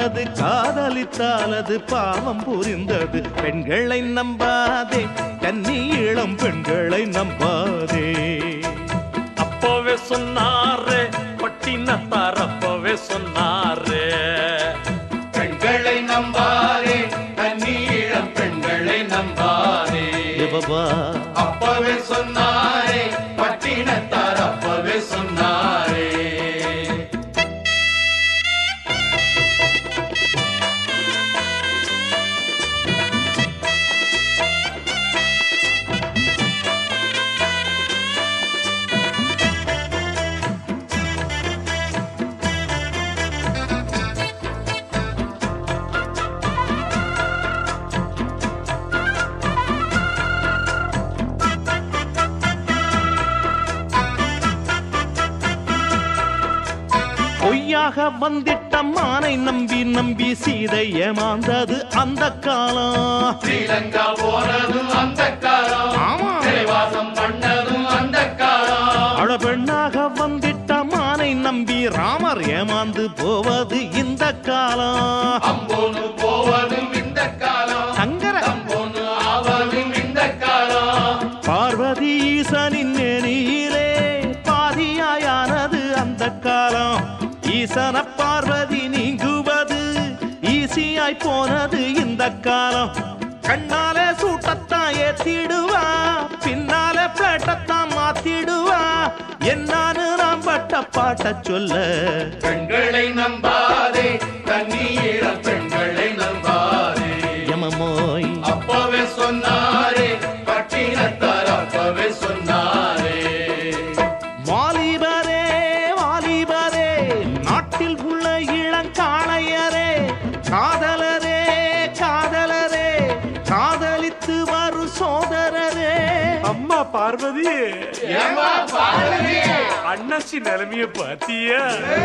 சொன்னது காதலித்தால் அது பாவம் புரிந்தது பெண்களை நம்பாதே கன்னி இளம் பெண்களை நம்பாதே அப்பவே சொன்னாரு பட்டினத்தார் அப்பவே சொன்னாரு பெண்களை நம்பாதே கண்ணீழம் பெண்களை நம்பாதே பாபா அப்பவே சொன்னாரே பட்டினத்தார் அப்பவே சொன்னாரே பொய்யாக வந்திட்ட மானை நம்பி நம்பி சீதை ஏமாந்தது அந்த காலம் ஸ்ரீலங்கா போனதும் அந்த காலம் ஆமா. சிறைவாசம் பண்ணதும் அந்த காலம் அழ பெண்ணாக வந்திட்ட மானை நம்பி ராமர் ஏமாந்து போவது இந்த காலம் அம்போனு போவதும் இந்த காலம் சங்கர அம்போனு ஆவதும் இந்த காலம் பார்வதி ஈசனின் நெறியிலே பாதியாயானது அந்த காலம் ஈசன பார்வதி நீங்குவது ஈசியாய் போனது இந்த காலம் கண்ணாலே சூட்டத்தான் ஏத்திடுவா பின்னாலே பிளேட்டத்தான் மாத்திடுவா என்னான்னு நாம் பட்ட பாட்ட சொல்ல பெண்களை நம்பாதே கண்ணீழம் பெண்களை நம்பாதே யமமோய் அப்பவே சொன்னாரே பட்டினத்தார் அப்பவே சொன்னாரே வாலிபரே வாலிபரே நாட்டில் உள்ள இளங்காளையரே காதலரே காதலரே காதலித்து வரும் சோதரரே அம்மா பார்வதி ஏமா பார்வதி அண்ணாச்சி நிலைமைய பாத்தியா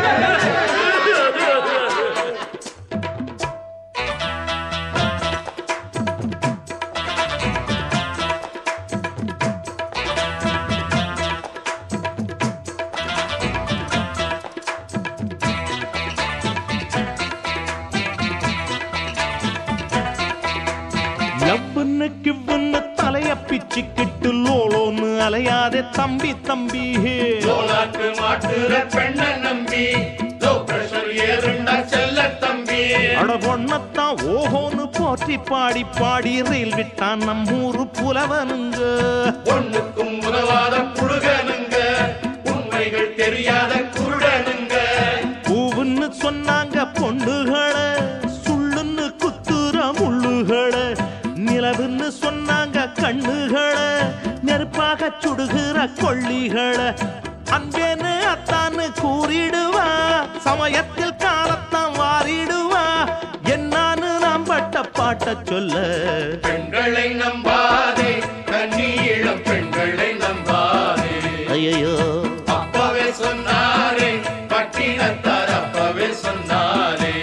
லவ்வுன்னு கிவ்வுன்னு தலைய பிச்சுக்கிட்டு லோலோன்னு அலையாதே தம்பி தம்பி சோலாக்கு மாட்டுற பெண்ண நம்பி லோ பிரஷர் ஏறுண்டா செல்ல தம்பி அட பொண்ணத்தான் ஓஹோன்னு போற்றி பாடி பாடி ரயில் விட்டான் நம்மூரு புலவனுங்க ஒண்ணுக்கும் உதவாத புழுகனுங்க உண்மைகள் தெரியாத குருடனுங்க பூவுன்னு சொன்னாங்க பொண்ணுகளை சுள்ளுன்னு குத்துற முள்ளுகளை நிலவுன்னு சொன்னாங்க கண்ணுகளை நெருப்பாக சுடுகிற கொள்ளிகளை அன்பேன்னு அத்தான்னு கூறிடுவா சமயத்தில் காலத்தான் வாரிடுவா என்னான்னு நாம் பட்ட பாட்ட சொல்ல பெண்களை நம்பாதே கண்ணீழம் பெண்களை நம்பாதே ஐயோ அப்பவே சொன்னாரே பட்டினத்தார் அப்பவே சொன்னாரே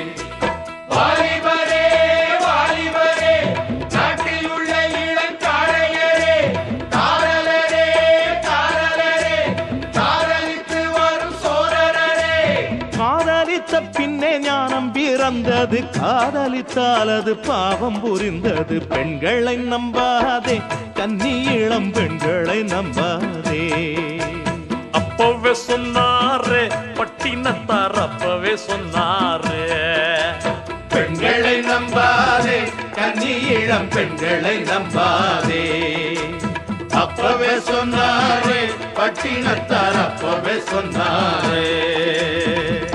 வாலிபரே வாலிபரே நாட்டில் உள்ள இளங்காளையரே காதலரே காதலரே காதலித்து வரும் சோதரரே காதலித்த பின்னே ஞானம் பிறந்தது காதலித்தால் அது பாவம் புரிந்தது பெண்களை நம்பாதே கன்னி இளம் பெண்களை நம்பாதே அப்பவே சொன்னாரு பட்டினத்தார் அப்பவே சொன்னாரு பெண்களை நம்பாதே கன்னி இளம் பெண்களை நம்பாதே அப்பவே சொன்னாரே பட்டினத்தார் அப்பவே சொன்னாரே